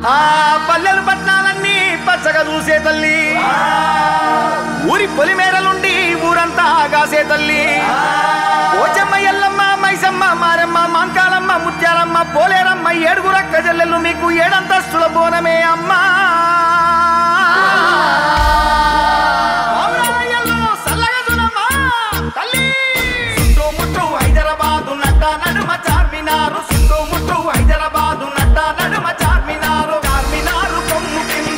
ఆ పల్లెలు పట్నాలన్నీ పచ్చగా చూసే తల్లి ఊరి పొలిమేరలుండి ఊరంతా ఆగాసే తల్లి పోచమ్మ ఎల్లమ్మ మైసమ్మ మారమ్మ మాంకాలమ్మ ముత్యాలమ్మ పోలేరమ్మ ఏడుగురక్క చెల్లెలు మీకు ఏడంతస్తుల బోనమే అమ్మా పావురాయల్లో సల్లగా చూడమ్మా, తల్లి. సుట్టూ ముట్టూ హైదరాబాదు నట్ట నడుమ చార్మినారు సుట్టూ ముట్టూ హైదరాబాదు నట్ట నడుమ చార్మినారు చార్మినారు కొమ్ము కింద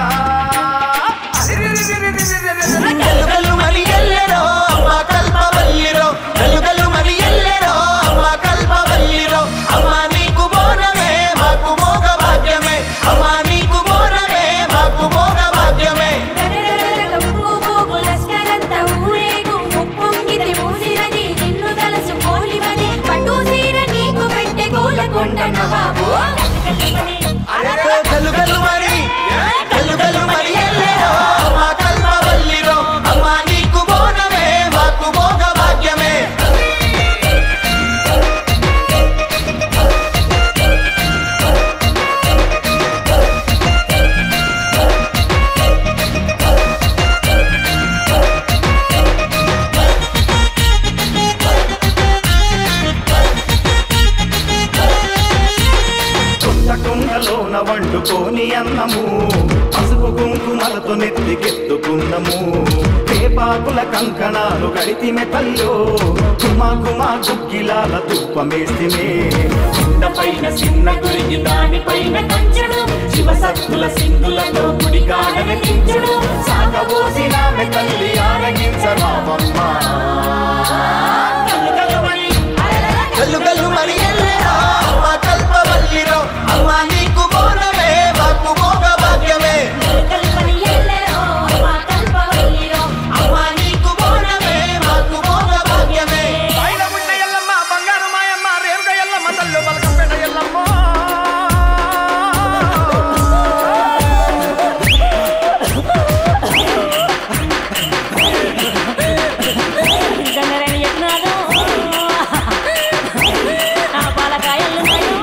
గలుగలు మరి ఎల్లెరో అమ్మ కల్పవల్లిరో గలుగలు మరి ఎల్లెరో అమ్మ కల్పవల్లిరో అమ్మ నీకు బోనమే మాకు మోగ భాగ్యమే అమ్మ నీకు బోనమే మాకు మోగ భాగ్యమే గలుగలు మరి గలుగలు మరి ఎల్లెరో అమ్మ కల్పవల్లిరో అమ్మ నీకు బోనమే మాకు మోగ భాగ్యమే కుండ కుండలోన వండుకోని అన్నము పసుపు కుంకుమలతో నెత్తికెత్తుకున్నము పేపాకుల కంకణాలు కడితిమె తల్లో కుమా కుమా గుగ్గిలాల తుప్పమేస్తిమే కుండ పైన చిన్న గురికి దానిపైన కంచెడు శివసత్తుల సింధులతో గుడి కాడని కించుడు సాగబోసిన తల్లి ఆరగించరామమ్మ గలుగలు మరి ఎల్లెరో అమ్మ కల్పవల్లిరో అమ్మ నీకు బోనమే మాకు మోగ భాగ్యమే అమ్మ నీకు బోనమే మాకు మోగ భాగ్యమే పైన గుడ్డ ఎల్లమ్మ బంగారు మాయమ్మ రేరుగ ఎల్లమ్మ తల్లు బలకంపేట ఎల్లమ్మ గంగరేణి యత్నాలు ఆ పాలకాయలున్నాయో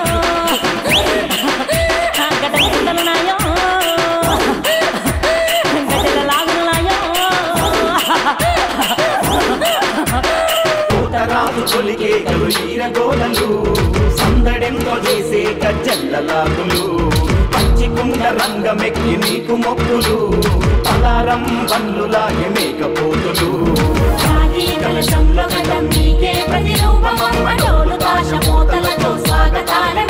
ఆ గడ్డల కుండలున్నాయో గడ్డల లాగులున్నాయో పూతరాజు తొలిగే గలు ఈరగోలలు సందడెంతో చేసే గజ్జల్లలాగులు పచ్చికుండ రంగమెక్కి నీకు మొక్కులు పలారం పన్నులాగే మేకపోతులు రాగి కలశంలో గడ్డం నీకే ప్రతిరూపమమ్మ డోలు కాశ మోతలతో స్వాగతాల